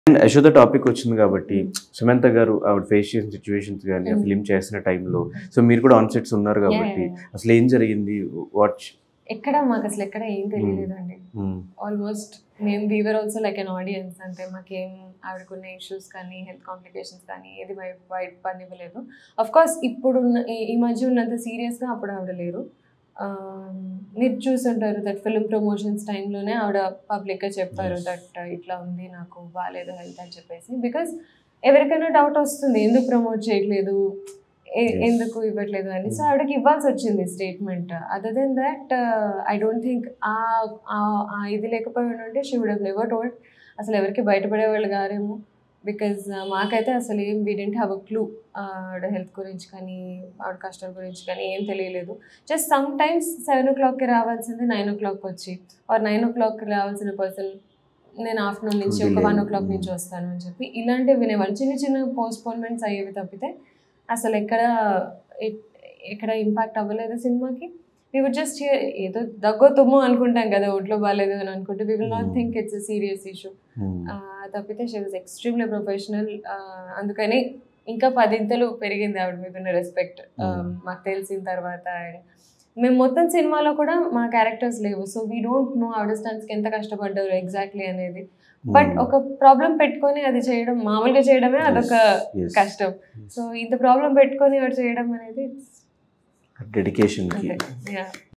And Yashoda topic వచ్చింది కాబట్టి సమంత గారు ఆవిడ ఫేస్ చేసిన సిచ్యువేషన్స్ కానీ ఆ Mm. ఫిలిం చేసిన టైంలో సో మీరు కూడా ఆన్ సెట్స్ ఉన్నారు కాబట్టి Yeah, yeah. అసలు ఏం జరిగింది వాచ్ ఎక్కడ మాకు అసలు ఎక్కడ ఏం తెలియలేదండి ఆల్మోస్ట్ మేము we were also like an audience అంటే మాకేం ఆవిడకున్న ఇష్యూస్ కానీ హెల్త్ కాంప్లికేషన్స్ కానీ ఏది బయట బయట పనివ్వలేదు అఫ్ కోర్స్ ఇప్పుడు ఉన్న- ఈ- ఈ మధ్య ఉన్నంత సీరియస్గా అప్పుడు ఆవిడ లేరు ఆ, మీరు చూసుంటారు దట్ ఫిల్మ్ ప్రమోషన్స్ టైంలోనే ఆవిడ పబ్లిక్గా చెప్పారు Yes. దట్ ఇట్లా ఉంది నాకు బాగాలేదు హెల్త్ అని చెప్పేసి బికాస్ ఎవరికైనా డౌట్ వస్తుంది ఎందుకు ప్రమోట్ చేయట్లేదు ఎ- Yes. ఎందుకు ఇవ్వట్లేదు అని సో ఆవిడకి ఇవ్వాల్సి వచ్చింది statement other than that I don't think ఆ ఇది లేకపోయి ఉంటే she would have never told అసలు ఎవరికి బయటపడేవాళ్ళు గారేమో బికాజ్ మాకైతే అసలు ఏం we didn't have a clue ఆవిడ హెల్త్ గురించి కానీ ఆవిడ కష్టాల గురించి కానీ ఏం తెలియలేదు జస్ట్ సమ్ టైమ్స్ సెవెన్ ఓ క్లాక్కి రావాల్సింది నైన్ ఓ క్లాక్ వచ్చి ఆర్ నైన్ ఓ క్లాక్కి రావాల్సిన పర్సన్ నేను ఆఫ్టర్నూన్ నుంచి ఒక వన్ ఓ క్లాక్ నుంచి వస్తాను అని చెప్పి ఇలాంటివి వినేవాళ్ళు చిన్న చిన్న పోస్ట్పోన్మెంట్స్ అయ్యేవి తప్పితే అసలు ఎక్కడ ఎ- ఎక్కడ ఇంపాక్ట్ అవ్వలేదు సినిమాకి వీ వుడ్ జస్ట్ ఏదో దగ్గో తుమ్ము అనుకుంటాం కదా ఒంట్లో బాగాలేదు అని అనుకుంటే we will not Hmm. Think it's serious issue తప్పితే షీ వాజ్ ఎక్స్ట్రీమ్లీ ప్రొఫెషనల్ అందుకని ఇంకా పదింతలు పెరిగింది ఆవిడ మీద ఉన్న రెస్పెక్ట్ Hmm. మాకు తెలిసిన తర్వాత And మేము మొత్తం సినిమాలో కూడా మా క్యారెక్టర్స్ లేవు సో వీ డోంట్ నో ఆవిడ స్టన్స్కి ఎంత కష్టపడ్డారు ఎగ్జాక్ట్లీ అనేది బట్ ఒక ప్రాబ్లం పెట్టుకొని అది చేయడం మామూలుగా చేయడమే అదొక కష్టం సో ఇంత ప్రాబ్లం పెట్టుకొని వాడు చేయడం అనేది డెడికేషన్ కి అంతే Yeah.